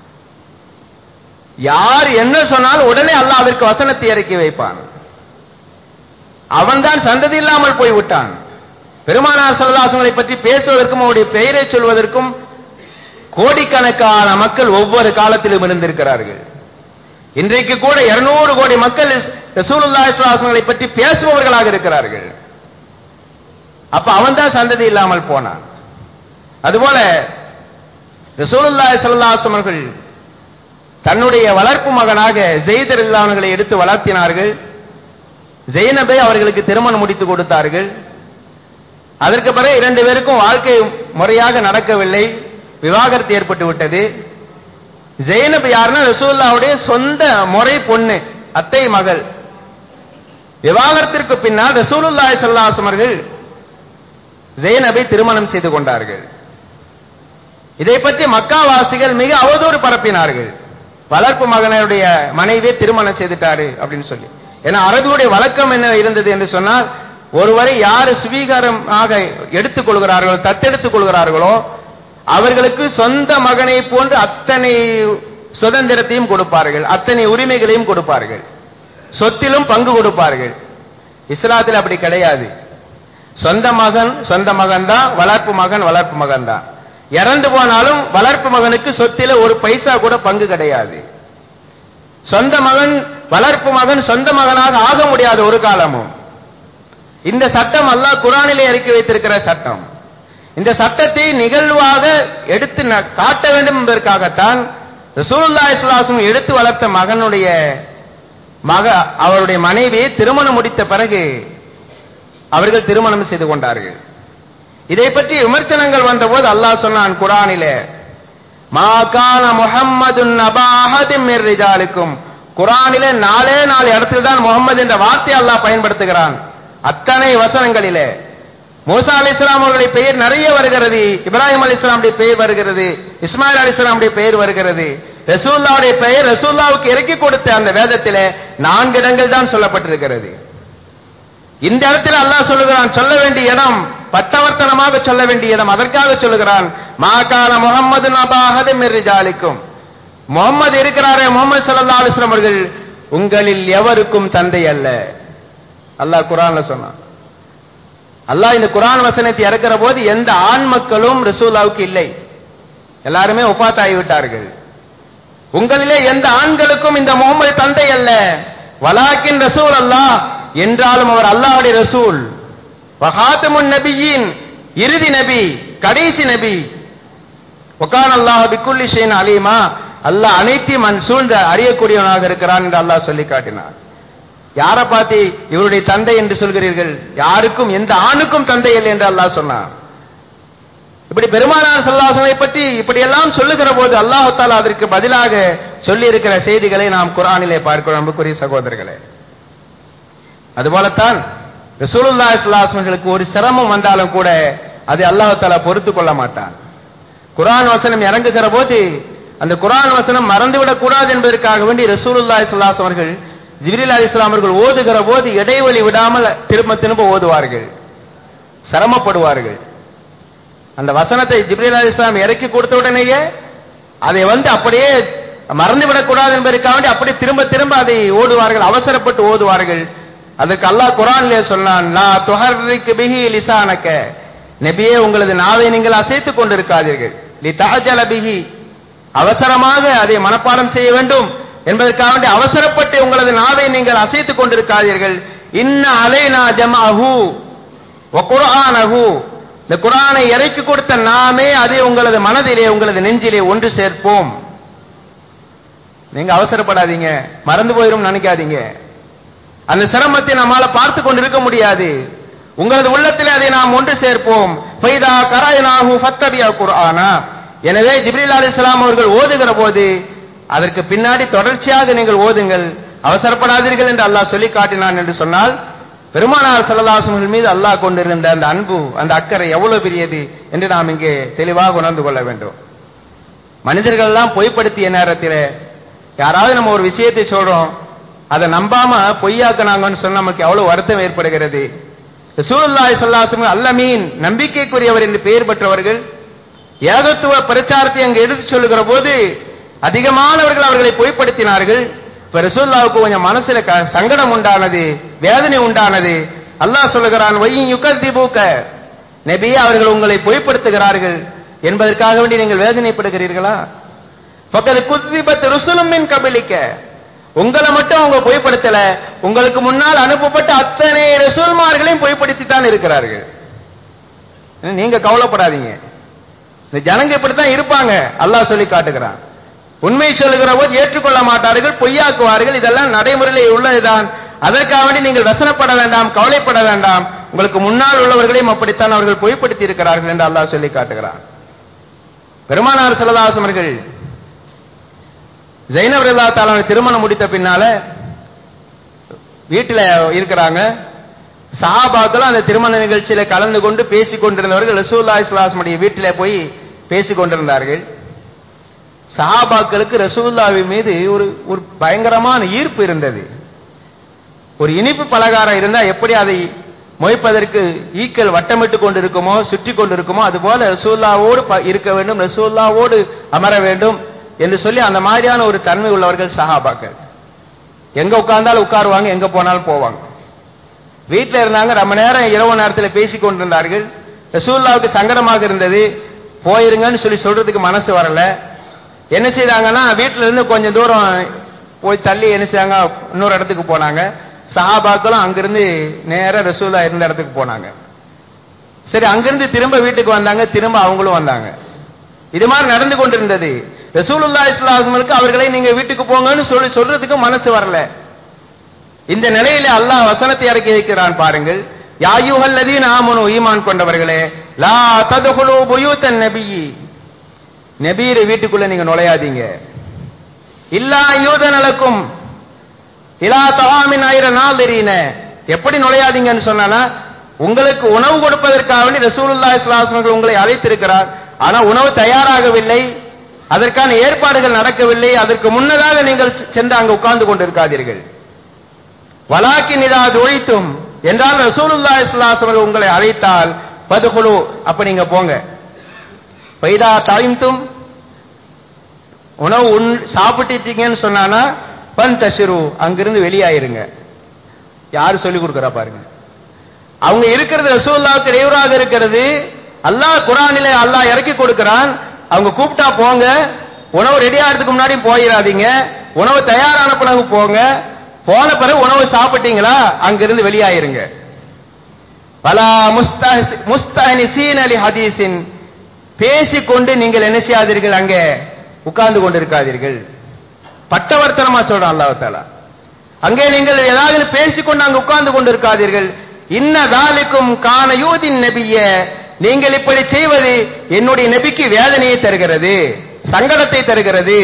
யார் என்ன சொன்னாலும் உடனே அல்லாஹ் அதற்கு வசனத்தை இறக்கி வைப்பான் அவன்தான் சந்ததி இல்லாமல் போய்விட்டான் பெருமானார் சல்லாசங்களை பற்றி பேசுவதற்கும் அவருடைய பெயரை சொல்வதற்கும் கோடிக்கணக்கான மக்கள் ஒவ்வொரு காலத்திலும் இருந்திருக்கிறார்கள் இன்றைக்கு கூட 200 கோடி மக்கள் ரசூலுல்லாஹி ஸல்லல்லாஹு பற்றி பேசுபவர்களாக இருக்கிறார்கள் அப்ப அவன்தான் சந்ததி இல்லாமல் போனான் அதுபோல ரசூலுல்லாஹி ஸல்லல்லாஹு அலைஹி அவர்கள் தன்னுடைய வளர்ப்பு மகனாக ஜெயிதர் இல்லாதவர்களை எடுத்து வளர்த்தினார்கள் ஜெயினபை அவர்களுக்கு திருமணம் முடித்து கொடுத்தார்கள் அதற்கு பிறகு இரண்டு பேருக்கும் வாழ்க்கை முறையாக நடக்கவில்லை விவாகரத்து ஏற்பட்டு விட்டது ஜெயினப் யாருன்னா ரசூல்லாவுடைய சொந்த முறை பொண்ணு அத்தை மகள் விவாகரத்திற்கு பின்னால் ரசூலுல்லாஹி ஸல்லல்லாஹு அலைஹி அவர்கள் ஜெயினபை திருமணம் செய்து கொண்டார்கள் இதை பற்றி மக்காவாசிகள் மிக அவதூறு பரப்பினார்கள் வளர்ப்பு மகனுடைய மனைவியை திருமணம் செய்துட்டாரு அப்படின்னு சொல்லி ஏன்னா அரபியுடைய வழக்கம் என்ன இருந்தது என்று சொன்னால் ஒருவரை யார் சுவீகாரமாக எடுத்துக் கொள்கிறார்களோ தத்தெடுத்துக் கொள்கிறார்களோ அவர்களுக்கு சொந்த மகனை போன்று அத்தனை சுதந்திரத்தையும் கொடுப்பார்கள் அத்தனை உரிமைகளையும் கொடுப்பார்கள் சொத்திலும் பங்கு கொடுப்பார்கள் இஸ்லாத்தில் அப்படி கிடையாது சொந்த மகன் சொந்த மகன் தான் வளர்ப்பு மகன் வளர்ப்பு மகன் தான் இறந்து போனாலும் வளர்ப்பு மகனுக்கு சொத்தில ஒரு பைசா கூட பங்கு கிடையாது சொந்த மகன் வளர்ப்பு மகன் சொந்த மகனாக ஆக முடியாது ஒரு காலமும் இந்த சட்டம் அல்லாஹ் குரானிலே இறக்கி வைத்திருக்கிற சட்டம் இந்த சட்டத்தை நிகழ்வாக எடுத்து ந- காட்ட வேண்டும் என்பதற்காகத்தான் ரசூலுல்லாஹி ஸல்லல்லாஹு அலைஹி வஸல்லம் எடுத்து வளர்த்த மகனுடைய மக அவருடைய மனைவியை திருமணம் முடித்த பிறகு அவர்கள் திருமணம் செய்து கொண்டார்கள் இதை பற்றி விமர்சனங்கள் வந்தபோது அல்லாஹ் சொன்னான் குரானிலே மா கான முஹம்மதுன் நபா அஹதின் மிர் ரிஜாலிக்கும் குரானிலே நாலே நாலு இடத்துல தான் முகமது என்ற வார்த்தை அல்லாஹ் பயன்படுத்துகிறான் அத்தனை வசனங்களிலே மூசா அலி இஸ்லாம் அவர்களுடைய பெயர் நிறைய வருகிறது இப்ராஹிம் அலி இஸ்லாமுடைய பெயர் வருகிறது இஸ்மாயில் அலி இஸ்லாமுடைய பெயர் வருகிறது ரசூல்லாவுடைய பெயர் ரசூல்லாவுக்கு இறக்கி கொடுத்த அந்த வேதத்திலே நான்கு இடங்கள் தான் சொல்லப்பட்டிருக்கிறது இந்த இடத்தில் அல்லாஹ் சொல்லுகிறான் சொல்ல வேண்டிய இடம் பட்டவர்த்தனமாக சொல்ல வேண்டிய இடம் அதற்காக சொல்லுகிறான் மாகான முகமது நபாகது மெர்ரிஜாலிக்கும் முகமது இருக்கிறாரே முகமது ஸல்லல்லாஹு அலைஹி வஸல்லம் அவர்கள் உங்களில் எவருக்கும் தந்தை அல்ல அல்லாஹ் குர்ஆன்ல சொன்னான் அல்லாஹ் இந்த குர்ஆன் வசனத்தை இறக்கிற போது எந்த ஆண் மக்களும் ரசூலாவுக்கு இல்லை எல்லாருமே ஒப்பாத் ஆகிவிட்டார்கள் உங்களிலே எந்த ஆண்களுக்கும் இந்த முகமது தந்தை அல்ல வலாக்கின் ரசூல் அல்லாஹ் என்றாலும் அவர் அல்லாஹ்வுடைய ரசூல் வஹாத்தமுன் நபியின் இறுதி நபி கடைசி நபி ஒகான் அல்லாஹ் பிக்குல்லி ஷைன் அலீமா அல்லாஹ் அனைத்தையும் அன் சூழ்ந்த அறியக்கூடியவனாக இருக்கிறான் என்று அல்லாஹ் சொல்லி காட்டினார் யாரை பார்த்து இவருடைய தந்தை என்று சொல்கிறீர்கள் யாருக்கும் எந்த ஆணுக்கும் தந்தை இல்லை என்று அல்லாஹ் சொன்னான் இப்படி பெருமானார் சல்லாசனை பற்றி இப்படியெல்லாம் சொல்லுகிற போது அல்லாஹு தாலா அதற்கு பதிலாக சொல்லி இருக்கிற செய்திகளை நாம் குரானிலே பார்க்கிறோம் அன்புக்குரிய சகோதரர்களே அதுபோலத்தான் ரசூலுல்லாஹி ஸல்லல்லாஹு அலைஹி ஒரு சிரமம் வந்தாலும் கூட அதை அல்லாஹ் தாலா பொறுத்து கொள்ள மாட்டான் குர்ஆன் வசனம் இறங்குகிற போது அந்த குர்ஆன் வசனம் மறந்துவிடக் கூடாது என்பதற்காக வேண்டி ரசூலுல்லாஹி ஸல்லல்லாஹு அலைஹி அவர்கள் ஜிப்ரீல் அலைஹிஸ்ஸலாம் அவர்கள் ஓதுகிற போது இடைவெளி விடாமல் திரும்ப திரும்ப ஓதுவார்கள் சிரமப்படுவார்கள் அந்த வசனத்தை ஜிப்ரீல் அலிஸ்லாம் இறக்கி கொடுத்த உடனேயே அதை வந்து அப்படியே மறந்துவிடக் கூடாது என்பதற்காக வேண்டி அப்படியே திரும்ப திரும்ப அதை ஓடுவார்கள் அவசரப்பட்டு ஓதுவார்கள் அதற்கு அல்லாஹ் குரானிலே சொன்னான் நான் துஹர்ரிக்கு பிஹி லிசானக்க நபியே உங்களது நாவை நீங்கள் அசைத்துக் கொண்டிருக்காதீர்கள் லி தஹஜல பிஹி அவசரமாக அதை மனப்பாடம் செய்ய வேண்டும் என்பதற்காக வேண்டி அவசரப்பட்டு உங்களது நாவை நீங்கள் அசைத்துக் கொண்டிருக்காதீர்கள் இன்ன அலைனா ஜமஅஹு வ குர்ஆனஹு இந்த குரானை இறக்கி கொடுத்த நாமே அதை உங்களது மனதிலே உங்களது நெஞ்சிலே ஒன்று சேர்ப்போம் நீங்க அவசரப்படாதீங்க மறந்து போயிரும் நினைக்காதீங்க அந்த சிரமத்தை நம்மால பார்த்து கொண்டிருக்க முடியாது உங்களது உள்ளத்திலே அதை நாம் ஒன்று சேர்ப்போம் ஃபைதா கராயனாஹு ஃபத்தபியா குர்ஆனா எனவே ஜிப்ரீல் அலைஹிஸ்ஸலாம் அவர்கள் ஓதுகிற போது அதற்கு பின்னாடி தொடர்ச்சியாக நீங்கள் ஓதுங்கள் அவசரப்படாதீர்கள் என்று அல்லாஹ் சொல்லி காட்டினான் என்று சொன்னால் பெருமானார் சல்லல்லாஹு மீது அல்லாஹ் கொண்டிருந்த அந்த அன்பு அந்த அக்கறை எவ்வளவு பெரியது என்று நாம் இங்கே தெளிவாக உணர்ந்து கொள்ள வேண்டும் மனிதர்கள் எல்லாம் பொய்ப்படுத்திய நேரத்தில் யாராவது நம்ம ஒரு விஷயத்தை சொல்றோம் அதை நம்பாம பொய்யாக்குனாங்கன்னு சொன்னா நமக்கு எவ்வளவு வருத்தம் ஏற்படுகிறது சூழல்லாய் சொல்லாசம் அல்லமீன் நம்பிக்கைக்குரியவர் என்று பெயர் பெற்றவர்கள் ஏகத்துவ பிரச்சாரத்தை அங்கு எடுத்து சொல்லுகிற போது அதிகமானவர்கள் அவர்களை பொய்ப்படுத்தினார்கள் இப்ப ரசூல்லாவுக்கு கொஞ்சம் மனசுல க- சங்கடம் உண்டானது வேதனை உண்டானது அல்லாஹ் சொல்லுகிறான் வையும் யுகதிபூக்க நபியே அவர்கள் உங்களை பொய்ப்படுத்துகிறார்கள் என்பதற்காக வேண்டி நீங்கள் வேதனைப்படுகிறீர்களா பக்கத்து குத்திபத் ருசுலும் மின் கபிலிக்க உங்களை மட்டும் அவங்க பொய்ப்படுத்தல உங்களுக்கு முன்னால் அனுப்பப்பட்ட அத்தனை ரசூல்மார்களையும் பொய்ப்படுத்தி தான் இருக்கிறார்கள் நீங்க கவலைப்படாதீங்க இந்த ஜனங்க இப்படித்தான் இருப்பாங்க அல்லாஹ் சொல்லி காட்டுகிறான் உண்மை சொல்லுகிற போது ஏற்றுக்கொள்ள மாட்டார்கள் பொய்யாக்குவார்கள் இதெல்லாம் நடைமுறையிலே உள்ளதுதான் அதற்காக வேண்டி நீங்கள் வசனப்பட வேண்டாம் கவலைப்பட வேண்டாம் உங்களுக்கு முன்னால் உள்ளவர்களையும் அப்படித்தான் அவர்கள் பொய்ப்படுத்தி இருக்கிறார்கள் என்று அல்லாஹ் சொல்லி காட்டுகிறான் பெருமானார் செல்லதாசம் அவர்கள் ஜெயினப் ரல்லா தாலான திருமணம் முடித்த பின்னால வீட்டில் இருக்கிறாங்க சஹாபாக்களும் அந்த திருமண நிகழ்ச்சியில கலந்து கொண்டு பேசிக் கொண்டிருந்தவர்கள் ரசூல்லா இஸ்லாசமுடைய வீட்டிலே போய் பேசிக் கொண்டிருந்தார்கள் சஹாபாக்களுக்கு ரசூல்லாவின் மீது ஒரு ஒரு பயங்கரமான ஈர்ப்பு இருந்தது ஒரு இனிப்பு பலகாரம் இருந்தா எப்படி அதை மொய்ப்பதற்கு ஈக்கள் வட்டமிட்டு கொண்டிருக்குமோ சுற்றி கொண்டிருக்குமோ அதுபோல ரசூல்லாவோடு ப- இருக்க வேண்டும் ரசூல்லாவோடு அமர வேண்டும் என்று சொல்லி அந்த மாதிரியான ஒரு தன்மை உள்ளவர்கள் சஹாபாக்கள் எங்க உட்கார்ந்தாலும் உட்காருவாங்க எங்க போனாலும் போவாங்க வீட்டில் இருந்தாங்க ரொம்ப நேரம் இரவு நேரத்தில் பேசிக் கொண்டிருந்தார்கள் ரசூல்லாவுக்கு சங்கடமாக இருந்தது போயிருங்கன்னு சொல்லி சொல்றதுக்கு மனசு வரல என்ன செய்தாங்கன்னா வீட்டில இருந்து கொஞ்சம் தூரம் போய் தள்ளி என்ன செய்தாங்க இன்னொரு இடத்துக்கு போனாங்க சஹாபாக்களும் அங்கிருந்து நேரா ரசூல்லா இருந்த இடத்துக்கு போனாங்க சரி அங்கிருந்து திரும்ப வீட்டுக்கு வந்தாங்க திரும்ப அவங்களும் வந்தாங்க இது மாதிரி நடந்து கொண்டிருந்தது ரசூலுல்லா இஸ்லாமருக்கு அவர்களை நீங்க வீட்டுக்கு போங்கன்னு சொல்லி சொல்றதுக்கு மனசு வரல இந்த நிலையில அல்லாஹ் வசனத்தை இறக்கி வைக்கிறான் பாருங்கள் யாயுஹல்லதீன ஆமனு ஈமான் கொண்டவர்களே லா ததுகுலு புயூத்தன் நபியி நபீர் வீட்டுக்குள்ள நீங்க நுழையாதீங்க இல்லா யூதனலக்கும் இலா தவாமின் ஆயிர நாள் தெரியின எப்படி நுழையாதீங்கன்னு சொன்னானா உங்களுக்கு உணவு கொடுப்பதற்காக வேண்டி ரசூலுல்லாஹி ஸல்லல்லாஹு அலைஹி வஸல்லம் உங்களை அழைத்திருக்கிறார் ஆனா உணவு தயாராகவில்லை அதற்கான ஏற்பாடுகள் நடக்கவில்லை அதற்கு முன்னதாக நீங்கள் சென்று அங்கு உட்கார்ந்து கொண்டிருக்காதீர்கள் வலாக்கின் இதா ஒழித்தும் என்றால் ரசூலுல்லாஹி ஸல்லல்லாஹு அலைஹி வஸல்லம் உங்களை அழைத்தால் பதுகுழு அப்ப நீங்க போங்க பைதா தாய்த்தும் உணவு உண் சாப்பிட்டுட்டீங்கன்னு சொன்னானா பன் தஷிரு அங்கிருந்து வெளியாயிருங்க யாரு சொல்லி கொடுக்கறா பாருங்க அவங்க இருக்கிறது ரசூல்லாவுக்கு இறைவராக இருக்கிறது அல்லாஹ் குரானிலே அல்லாஹ் இறக்கி கொடுக்கிறான் அவங்க கூப்பிட்டா போங்க உணவு ரெடி ஆகிறதுக்கு முன்னாடி போயிடாதீங்க உணவு தயாரான பிறகு போங்க போன பிறகு உணவு சாப்பிட்டீங்களா அங்கிருந்து வெளியாயிருங்க பல முஸ்தஹிசீன் அலி ஹதீஸின் பேசிக்கொண்டு நீங்கள் என்ன செய்யாதீர்கள் அங்கே உட்கார்ந்து கொண்டிருக்காதீர்கள் பட்டவர்த்தனமா சொல்றான் அல்லாஹ் தாலா அங்கே நீங்கள் ஏதாவது பேசிக்கொண்டு அங்கு உட்கார்ந்து கொண்டிருக்காதீர்கள் இன்ன தாலிக்கும் கான யூதின் நபிய நீங்கள் இப்படி செய்வது என்னுடைய நபிக்கு வேதனையை தருகிறது சங்கடத்தை தருகிறது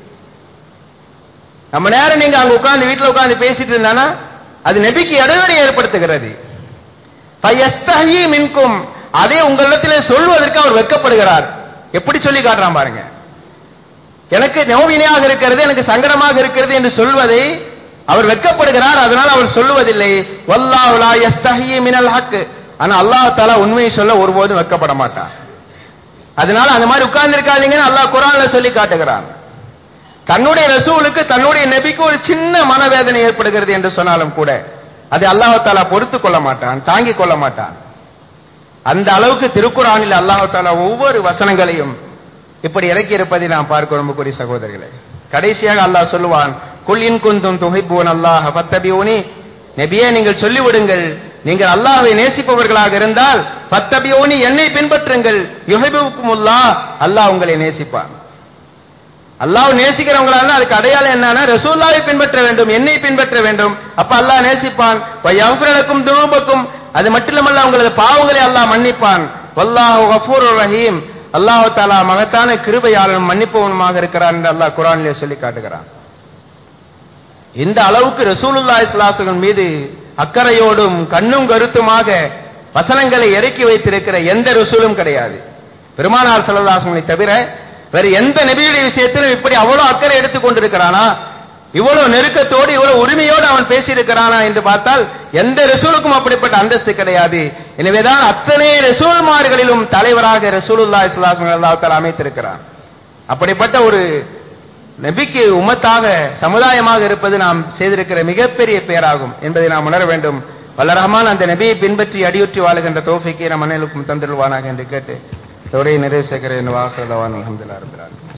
நம்ம நேரம் நீங்க அங்க உட்கார்ந்து வீட்டுல உட்கார்ந்து பேசிட்டு இருந்தானா அது நபிக்கு இடைவெளி ஏற்படுத்துகிறது பயஸ்தகி மின்கும் அதே உங்களிடத்திலே சொல்வதற்கு அவர் வெட்கப்படுகிறார் எப்படி சொல்லி காட்டுறான் பாருங்க எனக்கு நோவினையாக இருக்கிறது எனக்கு சங்கடமாக இருக்கிறது என்று சொல்வதை அவர் வெட்கப்படுகிறார் அதனால் அவர் சொல்லுவதில்லை வல்லாஹு லா யஸ்தஹி மினல் ஹக் ஆனா அல்லாஹ் தஆலா உண்மையை சொல்ல ஒருபோதும் வெட்கப்பட மாட்டான் அதனால அந்த மாதிரி உட்கார்ந்து இருக்காதீங்கன்னு அல்லாஹ் குர்ஆன்ல சொல்லி காட்டுகிறான் தன்னுடைய ரசூலுக்கு தன்னுடைய நபிக்கு ஒரு சின்ன மனவேதனை ஏற்படுகிறது என்று சொன்னாலும் கூட அதை அல்லாஹ் தாலா பொறுத்து கொள்ள மாட்டான் தாங்கிக் கொள்ள மாட்டான் அந்த அளவுக்கு திருக்குறானில் அல்லாஹ் தாலா ஒவ்வொரு வசனங்களையும் இப்படி இறக்கி இருப்பதை நாம் பார்க்கிறோம் அன்புக்குரிய சகோதரர்களே கடைசியாக அல்லாஹ் சொல்லுவான் குல் இன் குந்தும் துஹிப்பூன் அல்லாஹ் ஃபத்தபியூனி நபியே நீங்கள் சொல்லிவிடுங்கள் நீங்கள் அல்லாஹ்வை நேசிப்பவர்களாக இருந்தால் ஃபத்தபியூனி என்னை பின்பற்றுங்கள் யுஹிபுக்குமுல்லாஹ் அல்லாஹ் உங்களை நேசிப்பான் அல்லாஹ் நேசிக்கிறவங்களா இருந்தா அதுக்கு அடையாளம் என்னன்னா ரசூல்லாவை பின்பற்ற வேண்டும் என்னை பின்பற்ற வேண்டும் அப்ப அல்லாஹ் நேசிப்பான் யஃப்ரலக்கும் துனூபக்கும் அது மட்டுமல்ல உங்களது பாவங்களை அல்லாஹ் மன்னிப்பான் வல்லாஹு கஃபூருர் ரஹீம் அல்லாஹ் தாலா மகத்தான கிருபையாளன் மன்னிப்பவனுமாக இருக்கிறான் என்று அல்லாஹ் குரானிலே சொல்லி காட்டுகிறான் இந்த அளவுக்கு ரசூலுல்லாஹி ஸல்லல்லாஹு மீது அக்கறையோடும் கண்ணும் கருத்துமாக வசனங்களை இறக்கி வைத்திருக்கிற எந்த ரசூலும் கிடையாது பெருமானார் ஸல்லல்லாஹு தவிர வேறு எந்த நபியுடைய விஷயத்திலும் இப்படி அவ்வளவு அக்கறை எடுத்துக் கொண்டிருக்கிறானா இவ்வளவு நெருக்கத்தோடு இவ்வளவு உரிமையோடு அவன் பேசியிருக்கிறானா என்று பார்த்தால் எந்த ரசூலுக்கும் அப்படிப்பட்ட அந்தஸ்து கிடையாது எனவேதான் அத்தனை ரசூல்மார்களிலும் தலைவராக ரசூலுல்லா இஸ்லாஸ் அல்லாஹால அமைத்திருக்கிறான் அப்படிப்பட்ட ஒரு நபிக்கு உமத்தாக சமுதாயமாக இருப்பது நாம் செய்திருக்கிற மிகப்பெரிய பேராகும் என்பதை நாம் உணர வேண்டும் வல்ல ரஹ்மான் அந்த நபியை பின்பற்றி அடியுற்றி வாழுகின்ற தோஃபிக்கு நம் அனைவருக்கும் தந்துடுவானாக என்று கேட்டு இதோடைய நிறைவு செய்கிறேன் வாக்குறதவான் அலமதுல்லா இருக்கிறார்